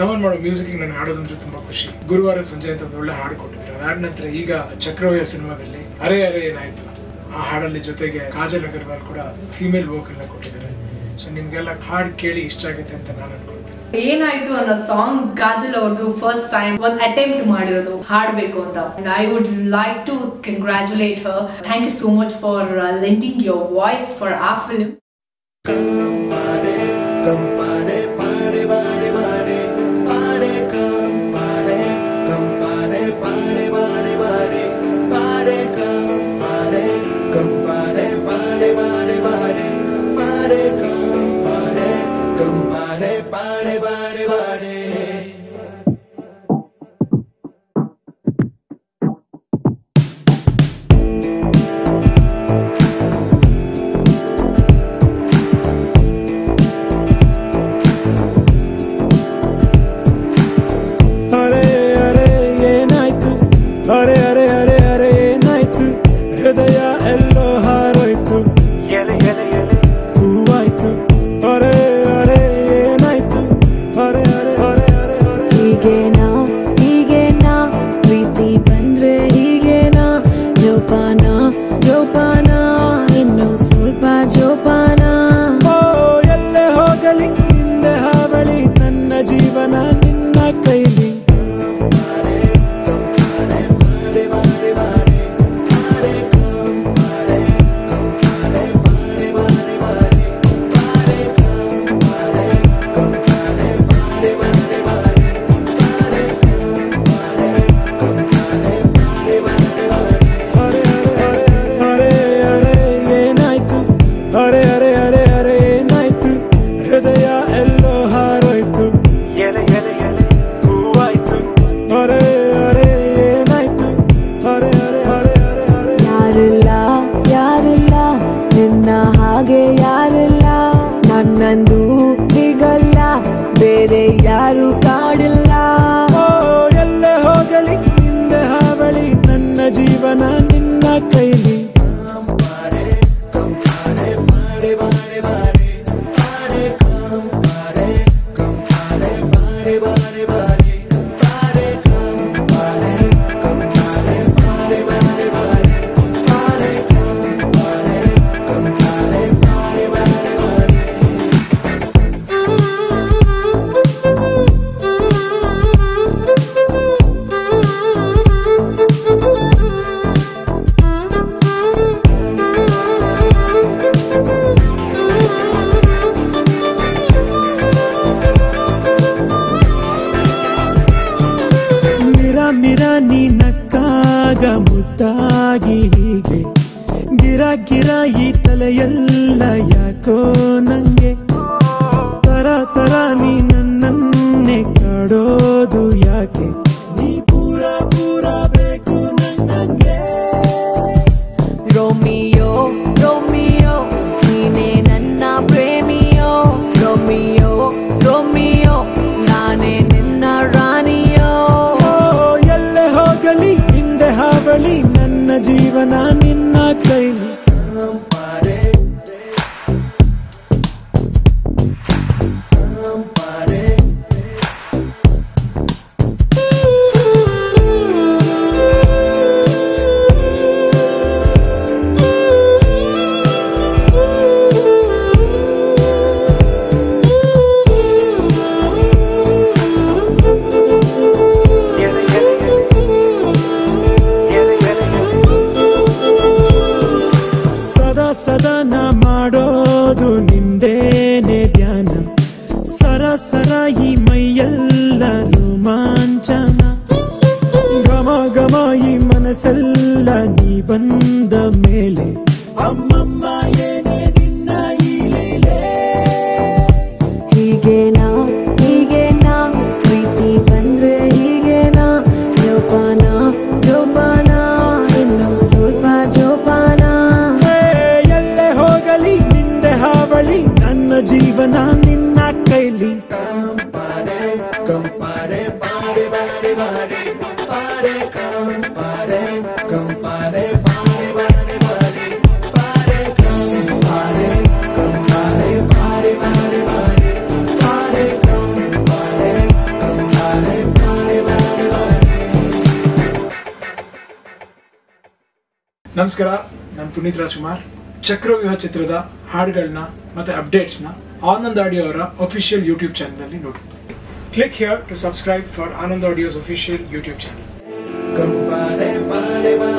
ತಮನ್ ಮಾಡೋ ಮ್ಯೂಸಿಕ್ ನಾನು ಹಾಡೋದಂದ್ರೆ ತುಂಬಾ ಖುಷಿ ಗುರುವಾರ ಸಂಜೆ ಅಂತ ಒಂದು ಒಳ್ಳೆ ಹಾಡು ಕೊಟ್ಟಿದ್ರು ಅದಾದ ನಂತರ ಈಗ ಚಕ್ರವ್ಯ ಸಿನಿಮಾದಲ್ಲಿ ಅರೆ ಅರೆ ಏನಾಯ್ತು ಆ ಹಾಡಲ್ಲಿ ಜೊತೆಗೆ ಕಾಜಲ್ ಅಗರ್ವಾಲ್ ಕೂಡ ಫಿಮೇಲ್ ವೋಕಲ್ ನ ಕೊಟ್ಟಿದ್ದಾರೆ ಸೊ ನಿಮ್ಗೆಲ್ಲ ಹಾಡು ಕೇಳಿ ಇಷ್ಟ ಆಗುತ್ತೆ ಅಂತ ನಾನು ಅನ್ಕೊಳ್ತೀನಿ ಏನಾಯ್ತು ಅನ್ನೋ ಸಾಂಗ್ ಕಾಜಲ್ ಅವ್ರದ್ದು ಫಸ್ಟ್ ಟೈಮ್ ಒಂದು ಅಟೆಂಪ್ಟ್ ಮಾಡಿರೋದು ಹಾಡಬೇಕು ಅಂತ I would like to congratulate her thank you so much for lending your voice for a film ಅರೆ ಅರೆ ಏನಾಯ್ತು ಅರೆ ಅರೆ ಅರೆ ಅರೆ ಏನಾಯ್ತು ಹೃದಯ ಎಲ್ಲೋ ಹಾರೋಯ್ತು ಎಲೆ ಎಲೆ ಎಲೆ ಹೂವಾಯ್ತು ಅರೆ ಅರೆ ಏನಾಯ್ತು ಅರೆ ಅರೆ ಅರೆ ಅರೆ ಅರೆ ಹೀಗೇನಾ ಹೀಗೇನಾ ಪ್ರೀತಿ ಬಂದ್ರೆ ಹೀಗೇನಾ ಜೋಪಾನ ಜೋಪಾನ ಇನ್ನು ಸ್ವಲ್ಪ ಜೋಪಾನ ಓ ಎಲ್ಲೇ ಹೋಗಲಿ ಹಿಂದೆ ಹಾವಳಿ ನನ್ನ ಜೀವನ ನಿನ್ನ ಕೈಲಿ ಅರೆ ಅರೆ ಅರೆ ಅರೆ ಏನಾಯ್ತು ಅರೆ ಅರೆ ಅರೆ ಅರೆ ಏನಾಯ್ತು ಹೃದಯ ಎಲ್ಲೋ ಹಾರೋಯ್ತು ಎಲೆ ಎಲೆ ಎಲೆ ಹೂವಾಯ್ತು ಅರೆ ಅರೆ ಏನಾಯ್ತು ಅರೆ ಅರೆ ಅರೆ ಅರೆ ಅರೆ ಯಾರಿಲ್ಲ ಯಾರಿಲ್ಲ ನಿನ್ನ ಹಾಗೆ ಯಾರಿಲ್ಲ ನನ್ನಂದು ಹೀಗಲ್ಲ ಬೇರೆ ಯಾರು ಕಾಡಿಲ್ಲ ಓ ಎಲ್ಲೇ ಹೋಗಲಿ ಹಿಂದೆ ಹಾವಳಿ ನನ್ನ ಜೀವನ ನಿನ್ನ ಕೈಲಿ ಮಿರ ಮಿರ ನೀ ನಕ್ಕಾಗ ಮುದ್ದಾಗಿ ಹೀಗೆ ಗಿರ ಗಿರ ಈ ತಲೆಯೆಲ್ಲ ಯಾಕೋ ನಂಗೆ ತರ ತರ ನೀ ನನ್ನನ್ನೇ ಕಾಡೋದು ಯಾಕೆ ನೀ ಪೂರ ಪೂರ ಬೇಕು ನನ್ನಂಗೆ ರೋಮಿಯೋ ರೋಮಿಯೋ ನೀನೇ ನನ್ನ ಪ್ರೇಮಿಯೋ ರೋಮಿಯೋ ರೋಮಿಯೋ ನಾನೇ ನಿನ್ನ ರಾಣಿಯೋ ಓ ಎಲ್ಲೇ ಹೋಗಲಿ ಹಿಂದೆ ಹಾವಳಿ ನನ್ನ ಜೀವನ ನಿನ್ನ ಕೈಲಿ ಸದಾ ಸದಾ ನಾ ಮಾಡೋದು ನಿಂದೇನೆ ಧ್ಯಾನ ಸರ ಸರ ಈ ಮೈಯೆಲ್ಲ ರೋಮಾಂಚನ ಘಮ ಘಮ ಈ ಮನಸ್ಸೆಲ್ಲ ನೀ ಬಂದ ಮೇಲೆ ಅಮ್ಮಮ್ಮ ಏನೇ ನಿನ್ನ ಈ ಲೀಲೆ ಹೀಗೇನಾ ಹೀಗೇನಾ ಪ್ರೀತಿ ಬಂದ್ರೆ ಹೀಗೇನಾ ಜೋಪಾನ ಜೋಪಾನ ಇನ್ನು ಸ್ವಲ್ಪ ಜೋಪಾನ ಏ, ಎಲ್ಲೇ ಹೋಗಲಿ ನಿಂದೆ ಹಾವಳಿ ನನ್ನ ಜೀವನ ನಿನ್ನ ಕೈಲಿ ನಮಸ್ಕಾರ ನಾನು ಪುನೀತ್ ರಾಜ್ಕುಮಾರ್ ಚಕ್ರವ್ಯೂಹ ಚಿತ್ರದ ಹಾಡುಗಳನ್ನ ಮತ್ತೆ ಅಪ್ಡೇಟ್ಸ್ನ ಆನಂದ್ ಆಡಿಯೋ ಅವರ ಅಫಿಷಿಯಲ್ ಯೂಟ್ಯೂಬ್ ಚಾನಲಲ್ಲಿ ನೋಡಿ click here to subscribe for Anand audios official YouTube channel Compare, pare, pare.